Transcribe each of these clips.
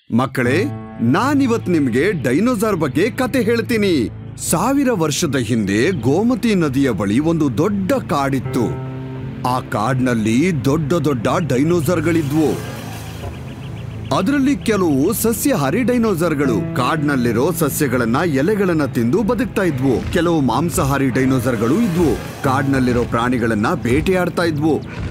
ಮಕ್ಕಳೇ ನಾನಿವತ್ ನಿಮ್ಗೆ ಡೈನೋಸಾರ್ ಬಗ್ಗೆ ಕತೆ ಹೇಳ್ತೀನಿ ಸಾವಿರ ವರ್ಷದ ಹಿಂದೆ ಗೋಮತಿ ನದಿಯ ಬಳಿ ಒಂದು ದೊಡ್ಡ ಕಾಡಿತ್ತು ಆ ಕಾಡ್ನಲ್ಲಿ ದೊಡ್ಡ ದೊಡ್ಡ ಡೈನೋಸಾರ್ಗಳಿದ್ವು ಅದರಲ್ಲಿ ಕೆಲವು ಸಸ್ಯಾಹಾರಿ ಡೈನೋಸಾರ್ಗಳು ಕಾಡ್ನಲ್ಲಿರೋ ಸಸ್ಯಗಳನ್ನ ಎಲೆಗಳನ್ನ ತಿಂದು ಬದುಕ್ತಾ ಇದ್ವು ಕೆಲವು ಮಾಂಸಾಹಾರಿ ಡೈನೋಸಾರ್ಗಳು ಇದ್ವು ಕಾಡ್ನಲ್ಲಿರೋ ಪ್ರಾಣಿಗಳನ್ನ ಬೇಟೆಯಾಡ್ತಾ ಇದ್ವು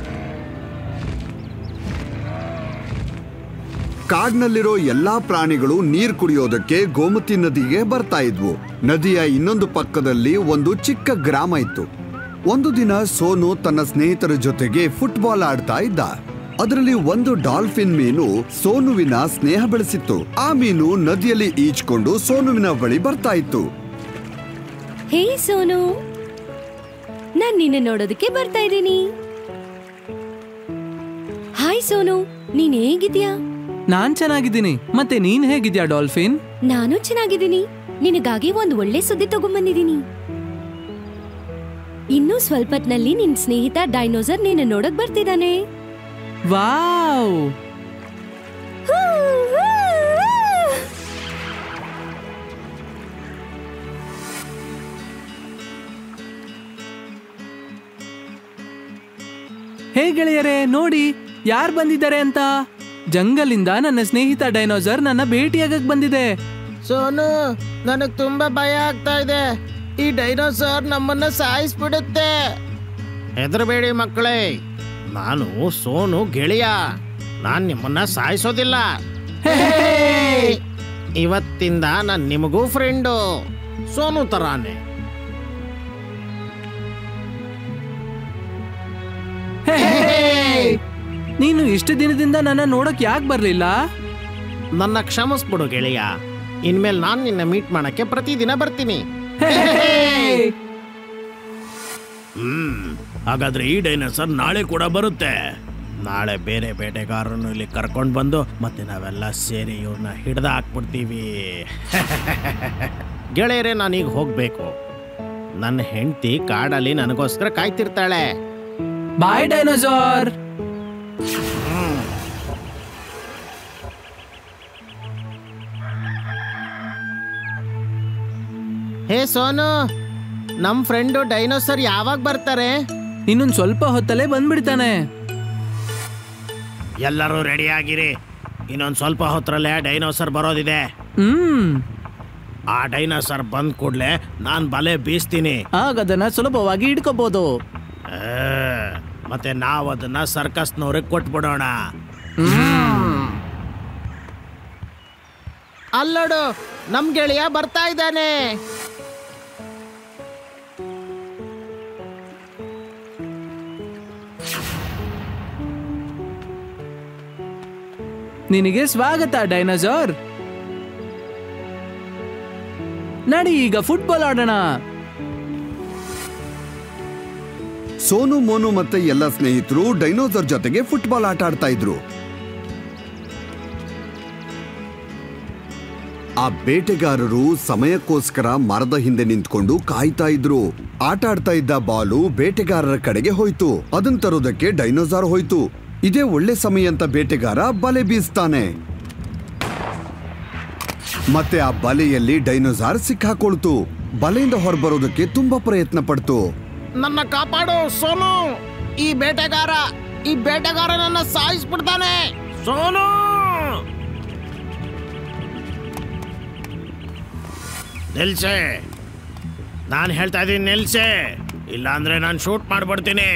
ಕಾಡ್ನಲ್ಲಿರೋ ಎಲ್ಲಾ ಪ್ರಾಣಿಗಳು ನೀರ್ ಕುಡಿಯೋದಕ್ಕೆ ಗೋಮತಿ ನದಿಗೆ ಬರ್ತಾ ಇದ್ವು ನದಿಯ ಇನ್ನೊಂದು ಪಕ್ಕದಲ್ಲಿ ಒಂದು ಚಿಕ್ಕ ಗ್ರಾಮ ಇತ್ತು ಒಂದು ದಿನ ಸೋನು ತನ್ನ ಸ್ನೇಹಿತರ ಜೊತೆಗೆ ಫುಟ್ಬಾಲ್ ಆಡ್ತಾ ಇದ್ದ ಅದರಲ್ಲಿ ಒಂದು ಡಾಲ್ಫಿನ್ ಮೀನು ಸೋನುವಿನ ಸ್ನೇಹ ಬೆಳೆಸಿತ್ತು ಆ ಮೀನು ನದಿಯಲ್ಲಿ ಈಜ್ಕೊಂಡು ಸೋನುವಿನ ಬಳಿ ಬರ್ತಾ ಇತ್ತು ಹೇ ಸೋನು ನಾನ್ ನಿನ್ನ ನೋಡೋದಕ್ಕೆ ಬರ್ತಾ ಇದ್ದೀನಿ ಹಾಯ್ ಸೋನು ನೀನ್ ಹೇಗಿದ್ಯಾ ನಾನ್ ಚೆನ್ನಾಗಿದ್ದೀನಿ ಮತ್ತೆ ನೀನ್ ಹೇಗಿದ್ಯಾ ಡಾಲ್ಫಿನ್ ನಾನು ಚೆನ್ನಾಗಿದ್ದೀನಿ ನಿನಗಾಗಿ ಒಂದ್ ಒಳ್ಳೆ ಸುದ್ದಿ ತಗೊಂಬಂದಿದ್ದೀನಿ ಇನ್ನು ಸ್ವಲ್ಪತ್ನಲ್ಲಿ ನಿನ್ ಸ್ನೇಹಿತ ಡೈನೋಸರ್ ನಿನ್ನ ನೋಡಕ್ ಬರ್ತಿದ್ದಾನೆ ವಾವ್ ಹೇ ಗೆಳೆಯರೇ ನೋಡಿ ಯಾರ್ ಬಂದಿದ್ದಾರೆ ಅಂತ ಜಂಗಲಿಂದ ನನ್ನ ಸ್ನೇಹಿತ ಡೈನೋಸರ್ ನನ್ನ ಭೇಟಿಯಾಗಕ್ ಬಂದಿದೆ ಸೋನು ನನಗ್ ತುಂಬಾ ಭಯ ಆಗ್ತಾ ಇದೆ ಈ ಡೈನೋಸಾರ್ ನಮ್ಮನ್ನ ಸಾಯಿಸ್ಬಿಡುತ್ತೆ ಹೆದರಬೇಡಿ ಮಕ್ಕಳೇ ನಾನು ಸೋನು ಗೆಳೆಯ ನಾನ್ ನಿಮ್ಮನ್ನ ಸಾಯಿಸೋದಿಲ್ಲ ಇವತ್ತಿಂದ ನಾನ್ ನಿಮಗೂ ಫ್ರೆಂಡು ಸೋನು ತರಾನೆ ನೀನು ಇಷ್ಟು ದಿನದಿಂದ ನನ್ನ ನೋಡಕ್ ಯಾಕೆ ಬರ್ಲಿಲ್ಲ ನನ್ನ ಕ್ಷಮಿಸ್ಬಿಡು ಗೆಳೆಯ ಇನ್ಮೇಲೆ ನಾನ್ ನಿನ್ನ ಮೀಟ್ ಮಾಡಕ್ಕೆ ಪ್ರತಿದಿನ ಬರ್ತೀನಿ ಹ್ಮ್ ಹಾಗಾದ್ರೆ ಈ ಡೈನೋಸರ್ ನಾಳೆ ಕೂಡ ಬರುತ್ತೆ ನಾಳೆ ಬೇರೆ ಬೇಟೆಗಾರರನ್ನು ಇಲ್ಲಿ ಕರ್ಕೊಂಡು ಬಂದು ಮತ್ತೆ ನಾವೆಲ್ಲ ಸೇರಿ ಇವ್ರನ್ನ ಹಿಡ್ದು ಹಾಕ್ಬಿಡ್ತೀವಿ ಗೆಳೆಯರೇ ನಾನೀಗ ಹೋಗ್ಬೇಕು ನನ್ನ ಹೆಂಡತಿ ಕಾಡಲ್ಲಿ ನನಗೋಸ್ಕರ ಕಾಯ್ತಿರ್ತಾಳೆ ಬಾಯ್ ಡೈನೋಸಾರ್ ಹೇ ಸೋನು ನಮ್ ಫ್ರೆಂಡು ಡೈನೋಸರ್ ಯಾವಾಗ ಬರ್ತಾರೆ ಇನ್ನೊಂದ್ ಸ್ವಲ್ಪ ಹೊತ್ತಲ್ಲೇ ಬಂದ್ಬಿಡ್ತಾನೆ ಎಲ್ಲರೂ ರೆಡಿ ಆಗಿರಿ ಇನ್ನೊಂದು ಸ್ವಲ್ಪ ಹೊತ್ತರಲ್ಲೇ ಡೈನೋಸರ್ ಬರೋದಿದೆ ಹ್ಮ್ ಆ ಡೈನೋಸರ್ ಬಂದ್ ಕೂಡ್ಲೆ ನಾನ್ ಬಲೆ ಬೀಸ್ತೀನಿ ಆಗ ಅದನ್ನ ಸುಲಭವಾಗಿ ಹಿಡ್ಕೋಬಹುದು ಆ, ಮತ್ತೆ ನಾವು ಅದನ್ನ ಸರ್ಕಸ್ನವ್ರಿಗೆ ಕೊಟ್ಬಿಡೋಣ ಅಲ್ಲೋಡು ನಮ್ ಗೆಳೆಯ ಬರ್ತಾ ಇದ್ದಾನೆ ನಿನಗೆ ಸ್ವಾಗತ ಡೈನೋಸಾರ್ ನಡಿ ಈಗ ಫುಟ್ಬಾಲ್ ಆಡೋಣ ಸೋನು ಮೋನು ಮತ್ತೆ ಎಲ್ಲ ಸ್ನೇಹಿತರು ಡೈನೋಸರ್ ಜೊತೆಗೆ ಫುಟ್ಬಾಲ್ ಆಟ ಆಡ್ತಾ ಇದ್ರು ಆ ಬೇಟೆಗಾರರು ಸಮಯಕ್ಕೋಸ್ಕರ ಮರದ ಹಿಂದೆ ನಿಂತ್ಕೊಂಡು ಕಾಯ್ತಾ ಇದ್ರು ಆಟ ಆಡ್ತಾ ಇದ್ದ ಬಾಲು ಬೇಟೆಗಾರರ ಕಡೆಗೆ ಹೋಯ್ತು ಅದನ್ ತರೋದಕ್ಕೆ ಡೈನೋಸಾರ್ ಹೋಯ್ತು ಇದೇ ಒಳ್ಳೆ ಸಮಯ ಅಂತ ಬೇಟೆಗಾರ ಬಲೆ ಬೀಸ್ತಾನೆ ಮತ್ತೆ ಆ ಬಲೆಯಲ್ಲಿ ಡೈನೋಸಾರ್ ಸಿಕ್ಕಾಕೊಳ್ತು ಬಲೆಯಿಂದ ಹೊರಬರೋದಕ್ಕೆ ತುಂಬಾ ಪ್ರಯತ್ನ ಪಡ್ತು ನನ್ನ ಕಾಪಾಡು ಸೋನು ಈ ಬೇಟೆಗಾರ ಈ ಬೇಟೆಗಾರ ನನ್ನ ಸಾಯಿಸ್ಬಿಡ್ತಾನೆ ಸೋನು ನಿಲ್ಸೆ ನಾನು ಹೇಳ್ತಾ ಇದ್ದೀನಿ ನಿಲ್ಸೆ ಇಲ್ಲಾಂದ್ರೆ ನಾನು ಶೂಟ್ ಮಾಡ್ಬಿಡ್ತೀನಿ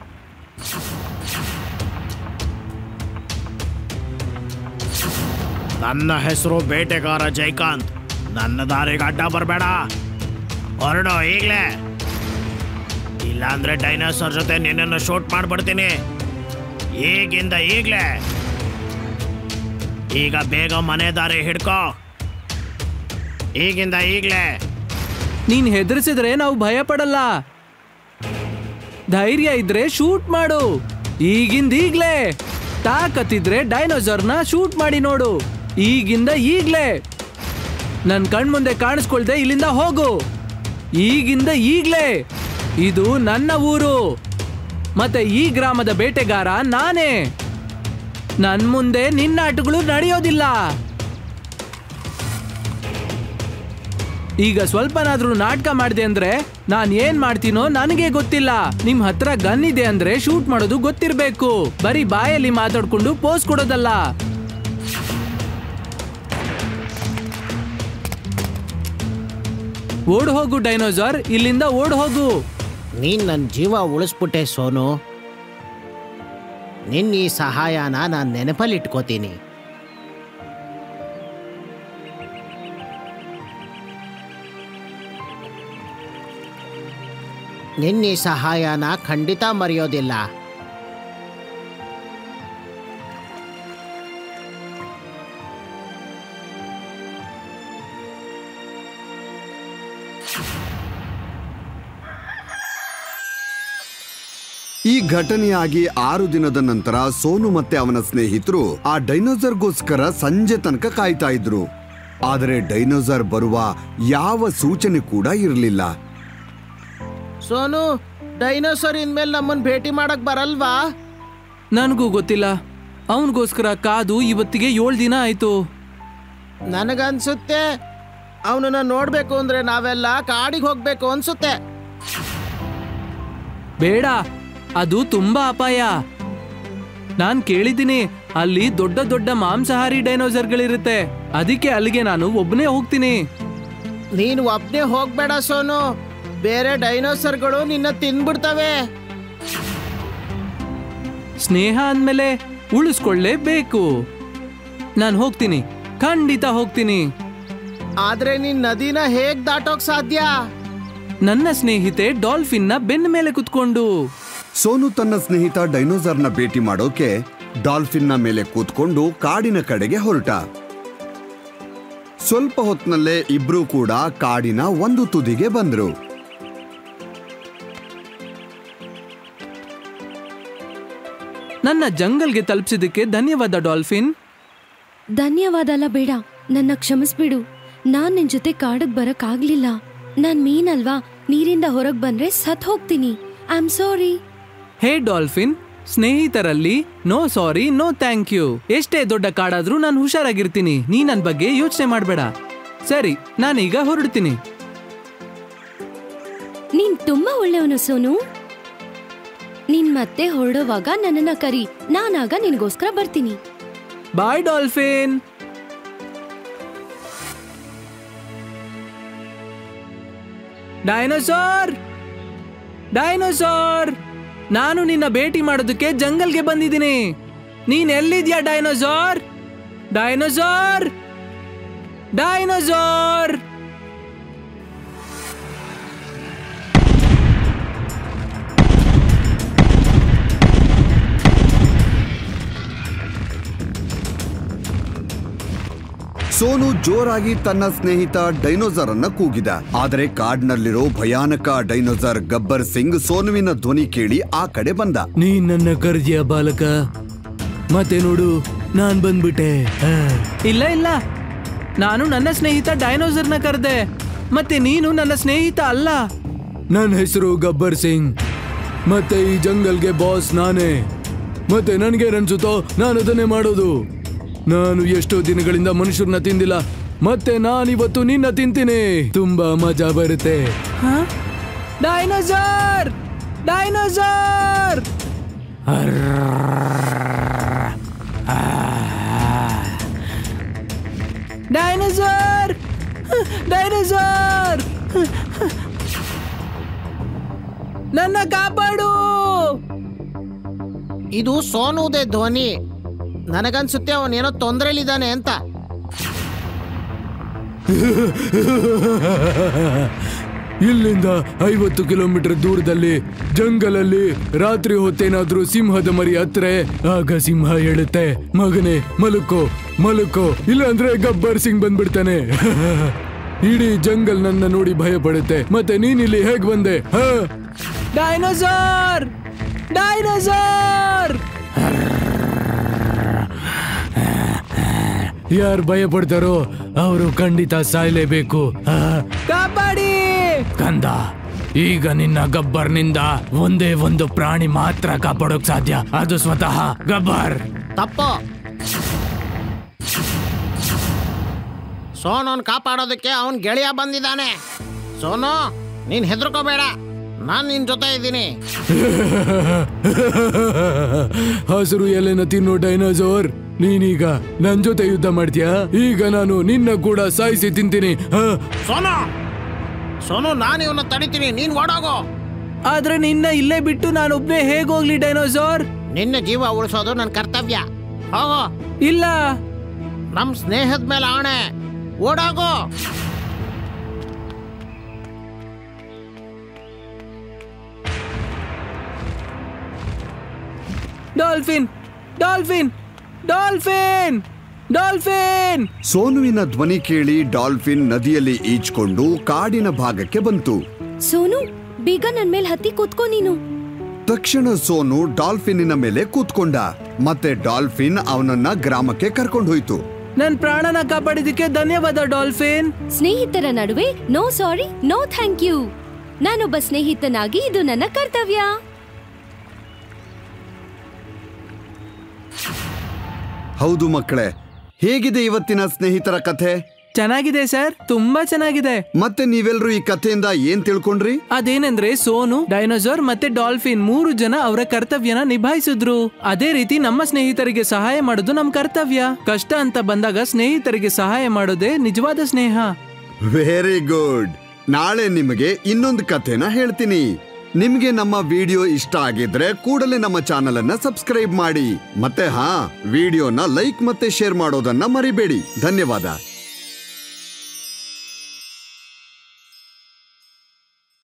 ನನ್ನ ಹೆಸರು ಬೇಟೆಗಾರ ಜೈಕಾಂತ್ ನನ್ನ ದಾರಿಗೆ ಅಡ್ಡ ಬರಬೇಡ ಹೊರಡು ಈಗಲೇ ಇಲ್ಲಾಂದ್ರೆ ಡೈನೋಸರ್ ಜೊತೆ ನಿನ್ನನ್ನು ಶೂಟ್ ಮಾಡ್ಬಿಡ್ತೀನಿ ಈಗಿಂದ ಈಗ್ಲೇ ಈಗ ಬೇಗ ಮನೆ ದಾರಿ ಹಿಡ್ಕೋ ಈಗಿಂದ ಈಗ್ಲೇ ನೀನ್ ಹೆದರ್ಸಿದ್ರೆ ನಾವು ಭಯ ಪಡಲ್ಲ ಧೈರ್ಯ ಇದ್ರೆ ಶೂಟ್ ಮಾಡು ಈಗಿಂದ ಈಗ್ಲೇ ತಾಕತ್ತಿದ್ರೆ ಡೈನೋಸಾರ್ನ ಶೂಟ್ ಮಾಡಿ ನೋಡು ಈಗಿಂದ ಈಗ್ಲೇ ನನ್ ಕಣ್ಮುಂದೆ ಕಾಣಿಸ್ಕೊಳ್ದೆ ಇಲ್ಲಿಂದ ಹೋಗು ಈಗಿಂದ ಈಗ್ಲೇ ಇದು ನನ್ನ ಊರು ಮತ್ತೆ ಈ ಗ್ರಾಮದ ಬೇಟೆಗಾರ ನಾನೇ ನನ್ ಮುಂದೆ ನಿನ್ನ ಆಟಗಳು ನಡೆಯೋದಿಲ್ಲ ಈಗ ಸ್ವಲ್ಪನಾದ್ರೂ ನಾಟಕ ಮಾಡಿದೆ ಅಂದ್ರೆ ನಾನ್ ಏನ್ ಮಾಡ್ತೀನೋ ನನಗೆ ಗೊತ್ತಿಲ್ಲ ನಿಮ್ ಹತ್ರ ಗನ್ ಇದೆ ಅಂದ್ರೆ ಶೂಟ್ ಮಾಡೋದು ಗೊತ್ತಿರ್ಬೇಕು ಬರೀ ಬಾಯಲ್ಲಿ ಮಾತಾಡ್ಕೊಂಡು ಪೋಸ್ ಕೊಡೋದಲ್ಲ ಓಡ್ ಹೋಗು ಡೈನೋಸಾರ್ ಇಲ್ಲಿಂದ ಓಡ್ ಹೋಗು ನೀನ್ ನನ್ನ ಜೀವ ಉಳಿಸ್ಬಿಟ್ಟೆ ಸೋನು ನಿನ್ನ ಈ ಸಹಾಯನ ನಾನು ನೆನಪಲ್ಲಿ ಇಟ್ಕೋತೀನಿ ನಿನ್ನ ಈ ಸಹಾಯನ ಖಂಡಿತ ಮರೆಯೋದಿಲ್ಲ ಈ ಘಟನೆಯಾಗಿ ಆರು ದಿನದ ನಂತರ ಸೋನು ಮತ್ತೆ ಅವನ ಸ್ನೇಹಿತರು ಆ ಡೈನೋಸರ್ಗೋಸ್ಕರ ಸಂಜೆ ತನಕ ಕಾಯ್ತಾ ಇದ್ರು ಆದರೆ ಡೈನೋಸರ್ ಬರುವ ಯಾವ ಸೂಚನೆ ಕೂಡ ಇರಲಿಲ್ಲ ಸೋನು ಡೈನೋಸರ್ ಇನ್ಮೇಲೆ ನಮ್ಮನ್ನ ಭೇಟಿ ಮಾಡಕ್ ಬರಲ್ವಾ ನನಗೂ ಗೊತ್ತಿಲ್ಲ ಅವನಿಗೋಸ್ಕರ ಕಾದು ಇವತ್ತಿಗೆ ಏಳು ದಿನ ಆಯ್ತು ನನಗನ್ಸುತ್ತೆ ಅವನನ್ನ ನೋಡ್ಬೇಕು ಅಂದ್ರೆ ನಾವೆಲ್ಲ ಕಾಡಿಗೆ ಹೋಗ್ಬೇಕು ಅನ್ಸುತ್ತೆ ಬೇಡ ಅದು ತುಂಬಾ ಅಪಾಯ ನಾನ್ ಕೇಳಿದ್ದೀನಿ ಅಲ್ಲಿ ದೊಡ್ಡ ದೊಡ್ಡ ಮಾಂಸಾಹಾರಿ ಡೈನೋಸರ್ಗಳಿರುತ್ತೆ ಅದಕ್ಕೆ ಅಲ್ಲಿಗೆ ನಾನು ಒಬ್ಬನೇ ಹೋಗ್ತೀನಿ ನೀನು ಒಬ್ನೇ ಹೋಗ್ಬೇಡ ಸೋನು ಬೇರೆ ಡೈನೋಸರ್ಗಳು ನಿನ್ನ ತಿನ್ಬಿಡ್ತವೆ ಸ್ನೇಹ ಅಂದ್ಮೇಲೆ ಉಳಿಸ್ಕೊಳ್ಳೇಬೇಕು ನಾನು ಹೋಗ್ತೀನಿ ಖಂಡಿತ ಹೋಗ್ತೀನಿ ಆದ್ರೆ ನೀನ್ ನದಿನ ಹೇಗ್ ದಾಟೋಕ್ ಸಾಧ್ಯ ನನ್ನ ಸ್ನೇಹಿತೆ ಡಾಲ್ಫಿನ್ನ ಬೆನ್ನ ಮೇಲೆ ಕುತ್ಕೊಂಡು ಸೋನು ತನ್ನ ಸ್ನೇಹಿತ ಡೈನೋಸರ್ನ ಭೇಟಿ ಮಾಡೋಕೆ ಡಾಲ್ಫಿನ್ನ ಮೇಲೆ ಕೂತ್ಕೊಂಡು ಕಾಡಿನ ಕಡೆಗೆ ಹೊರಟ ಸ್ವಲ್ಪ ಹೊತ್ತಿನಲ್ಲೇ ಇಬ್ರು ಕೂಡ ಕಾಡಿನ ಒಂದು ತುದಿಗೆ ಬಂದ್ರು ನನ್ನ ಜಂಗಲ್ಗೆ ತಲುಪಿಸಿದಕ್ಕೆ ಧನ್ಯವಾದ ಡಾಲ್ಫಿನ್ ಧನ್ಯವಾದ ಅಲ್ಲ ಬೇಡ ನನ್ನ ಕ್ಷಮಿಸ್ಬಿಡು ನಾನ್ ನಿನ್ ಜೊತೆ ಕಾಡಕ್ ಬರಕ್ ಆಗ್ಲಿಲ್ಲ ನಾನ್ ಮೀನಲ್ವಾ ನೀರಿಂದ ಹೊರಗ್ ಬಂದ್ರೆ ಸತ್ ಹೋಗ್ತೀನಿ I am sorry hey dolphin ಸ್ನೇಹಿತರಲ್ಲಿ no sorry no thank you ಎಷ್ಟೇ ದೊಡ್ಡ ಕಾಡಾದ್ರೂ ನಾನು ಹುಷಾರಾಗಿರ್ತೀನಿ ನೀ ನನ್ ಬಗ್ಗೆ ಯೋಚನೆ ಮಾಡಬೇಡ ಸರಿ ನಾನೀಗ ಹೊರಡ್ತೀನಿ ನೀನ್ ತುಂಬಾ ಒಳ್ಳೆಯವನು ಸೋನು ನೀನ್ ಮತ್ತೆ ಹೊರಡುವಾಗ ನನ್ನನ್ನ ಕರಿ ನಾನಾಗ ನಿನ್ಗೋಸ್ಕರ ಬರ್ತೀನಿ ಬಾಯ್ ಡಾಲ್ಫಿನ್ ಡೈನೋಸಾರ್ ಡೈನೋಸಾರ್ ನಾನು ನಿನ್ನ ಭೇಟಿ ಮಾಡೋದಕ್ಕೆ ಜಂಗಲ್ಗೆ ಬಂದಿದ್ದೀನಿ ನೀನ್ ಎಲ್ಲಿದ್ಯಾ ಡೈನೋಸಾರ್ ಡೈನೋಸಾರ್ ಡೈನೋಸಾರ್ ಸೋನು ಜೋರಾಗಿ ತನ್ನ ಸ್ನೇಹಿತ ಡೈನೋಸರ್ ಅನ್ನ ಕೂಗಿದ ಆದರೆ ಕಾಡ್ನಲ್ಲಿರೋ ಭಯಾನಕ ಡೈನೋಸರ್ ಗಬ್ಬರ್ ಸಿಂಗ್ ಸೋನುವಿನ ಧ್ವನಿ ಕೇಳಿ ಆ ಕಡೆ ಬಂದ ನೀನ್ ನನ್ನ ಕರ್ದಿಯ ಬಾಲಕ ಮತ್ತೆ ನೋಡು ನಾನ್ ಬಂದ್ಬಿಟ್ಟೆ ಇಲ್ಲ ಇಲ್ಲ ನಾನು ನನ್ನ ಸ್ನೇಹಿತ ಡೈನೋಸರ್ನ ಕರೆದೆ ಮತ್ತೆ ನೀನು ನನ್ನ ಸ್ನೇಹಿತ ಅಲ್ಲ ನನ್ನ ಹೆಸರು ಗಬ್ಬರ್ ಸಿಂಗ್ ಮತ್ತೆ ಈ ಜಂಗಲ್ಗೆ ಬಾಸ್ ನಾನೇ ಮತ್ತೆ ನನ್ಗೇನನ್ಸುತ್ತೋ ನಾನು ಅದನ್ನೇ ಮಾಡೋದು ನಾನು ಎಷ್ಟೋ ದಿನಗಳಿಂದ ಮನುಷ್ಯರನ್ನ ತಿಂದಿಲ್ಲ ಮತ್ತೆ ನಾನಿವತ್ತು ನಿನ್ನ ತಿಂತೀನಿ ತುಂಬಾ ಮಜಾ ಬರುತ್ತೆ ಡೈನೋಸರ್ ಡೈನೋಸರ್ ಡೈನೋಸರ್ ಡೈನೋಸರ್ ನನ್ನ ಕಾಪಾಡು ಇದು ಸೋನುದೇ ಧ್ವನಿ ನನಗನ್ಸುತ್ತೆ ಅವನೇನೋ ತೊಂದರೆಲಿದ್ದಾನೆ ಅಂತ ಇಲ್ಲಿಂದ ಐವತ್ತು ಕಿಲೋಮೀಟರ್ ದೂರದಲ್ಲಿ ಜಂಗಲಲ್ಲಿ ರಾತ್ರಿ ಹೊತ್ತೇನಾದ್ರೂ ಸಿಂಹದ ಮರಿ ಹತ್ರೆ ಆಗ ಸಿಂಹ ಹೇಳುತ್ತೆ ಮಗನೇ ಮಲಕೋ ಮಲಕೋ ಇಲ್ಲಾಂದ್ರೆ ಗಬ್ಬರ್ ಸಿಂಗ್ ಬಂದ್ಬಿಡ್ತಾನೆ ಇಡೀ ಜಂಗಲ್ ನನ್ನ ನೋಡಿ ಭಯ ಪಡುತ್ತೆ ಮತ್ತೆ ನೀನಿಲ್ಲಿ ಹೇಗ್ ಬಂದೆ ಡೈನೋಸಾರ್ ಡೈನೋಸಾರ್ ಯಾರು ಭಯ ಪಡ್ತಾರೋ ಅವರು ಖಂಡಿತ ಸಾಯ್ಲೇಬೇಕು ಕಾಪಾಡಿ ಕಂದ ಈಗ ನಿನ್ನ ಗಬ್ಬರ್ನಿಂದ ಒಂದೇ ಒಂದು ಪ್ರಾಣಿ ಮಾತ್ರ ಕಾಪಾಡೋಕ್ ಸಾಧ್ಯ ಅದು ಸ್ವತಃ ಗಬ್ಬರ್ ತಪ್ಪು ಸೋನೋನ್ ಕಾಪಾಡೋದಕ್ಕೆ ಅವನ್ ಗೆಳೆಯ ಬಂದಿದ್ದಾನೆ ಸೋನು ನೀನ್ ಹೆದರ್ಕೋಬೇಡ ನಾನ್ ನಿನ್ ಜೊತೆ ಇದ್ದೀನಿ ಹಸಿರು ಎಲೆನ ತಿನ್ನೋ ಡೈನೋಸಾರ್ ನೀನೀಗ ನನ್ ಜೊತೆ ಯುದ್ಧ ಮಾಡ್ತೀಯಾ ಈಗ ನಾನು ನಿನ್ನ ಕೂಡ ಸಾಯಿಸಿ ತಿಂತೀನಿ ಹ? ಸೋನು ಸೋನು ನಾನು ಇವನ್ನ ತಡಿತೀನಿ ನೀನ್ ಓಡೋಗು ಆದ್ರೆ ನಿನ್ನ ಇಲ್ಲೇ ಬಿಟ್ಟು ನಾನೊಬ್ನೇ ಹೇಗೋಗ್ಲಿ ಡೈನೋಸಾರ್ ನಿನ್ನ ಜೀವ ಉಳಿಸೋದು ನನ್ನ ಕರ್ತವ್ಯ ಹೋಗೋ ಇಲ್ಲ ನಮ್ ಸ್ನೇಹದ ಮೇಲೆ ಆಣೆ ಓಡೋಗು ಡಾಲ್ಫಿನ್ ಡಾಲ್ಫಿನ್ ಡಾಲ್ಫಿನ್ ಡಾಲ್ಫಿನ್ ಸೋನುವಿನ ಧ್ವನಿ ಕೇಳಿ ಡಾಲ್ಫಿನ್ ನದಿಯಲ್ಲಿ ಈಜ್ಕೊಂಡು ಕಾಡಿನ ಭಾಗಕ್ಕೆ ಬಂತು ಸೋನು ಬೇಗ ನನ್ ಮೇಲೆ ಹತ್ತಿ ಕೂತ್ಕೋ ನೀನು ತಕ್ಷಣ ಸೋನು ಡಾಲ್ಫಿನಿನ ಮೇಲೆ ಕೂತ್ಕೊಂಡ ಮತ್ತೆ ಡಾಲ್ಫಿನ್ ಅವನನ್ನ ಗ್ರಾಮಕ್ಕೆ ಕರ್ಕೊಂಡು ಹೋಯ್ತು ನನ್ ಪ್ರಾಣನ ಕಾಪಾಡಿದಕ್ಕೆ ಧನ್ಯವಾದ ಡಾಲ್ಫಿನ್ ಸ್ನೇಹಿತರ ನಡುವೆ no sorry no thank you ನಾನೊಬ್ಬ ಸ್ನೇಹಿತನಾಗಿ ಇದು ನನ್ನ ಕರ್ತವ್ಯ ಹೌದು ಮಕ್ಕಳೇ ಹೇಗಿದೆ ಇವತ್ತಿನ ಸ್ನೇಹಿತರ ಕಥೆ ಚೆನ್ನಾಗಿದೆ ಸರ್ ತುಂಬಾ ಚೆನ್ನಾಗಿದೆ ಮತ್ತೆ ನೀವೆಲ್ರೂ ಈ ಕಥೆಯಿಂದ ಏನ್ ತಿಳ್ಕೊಂಡ್ರಿ ಅದೇನೆಂದ್ರೆ ಸೋನು ಡೈನೋಸಾರ್ ಮತ್ತೆ ಡಾಲ್ಫಿನ್ ಮೂರು ಜನ ಅವರ ಕರ್ತವ್ಯನ ನಿಭಾಯಿಸಿದ್ರು ಅದೇ ರೀತಿ ನಮ್ಮ ಸ್ನೇಹಿತರಿಗೆ ಸಹಾಯ ಮಾಡೋದು ನಮ್ ಕರ್ತವ್ಯ ಕಷ್ಟ ಅಂತ ಬಂದಾಗ ಸ್ನೇಹಿತರಿಗೆ ಸಹಾಯ ಮಾಡೋದೇ ನಿಜವಾದ ಸ್ನೇಹ ವೆರಿ ಗುಡ್ ನಾಳೆ ನಿಮಗೆ ಇನ್ನೊಂದು ಕಥೆನ ಹೇಳ್ತೀನಿ ನಿಮ್ಗೆ ನಮ್ಮ ವಿಡಿಯೋ ಇಷ್ಟ ಆಗಿದ್ರೆ ಕೂಡಲೇ ನಮ್ಮ ಚಾನಲ್ ಅನ್ನ ಸಬ್ಸ್ಕ್ರೈಬ್ ಮಾಡಿ ಮತ್ತೆ ಹಾ ವಿಡಿಯೋನ ಲೈಕ್ ಮತ್ತೆ ಶೇರ್ ಮಾಡೋದನ್ನ ಮರಿಬೇಡಿ ಧನ್ಯವಾದ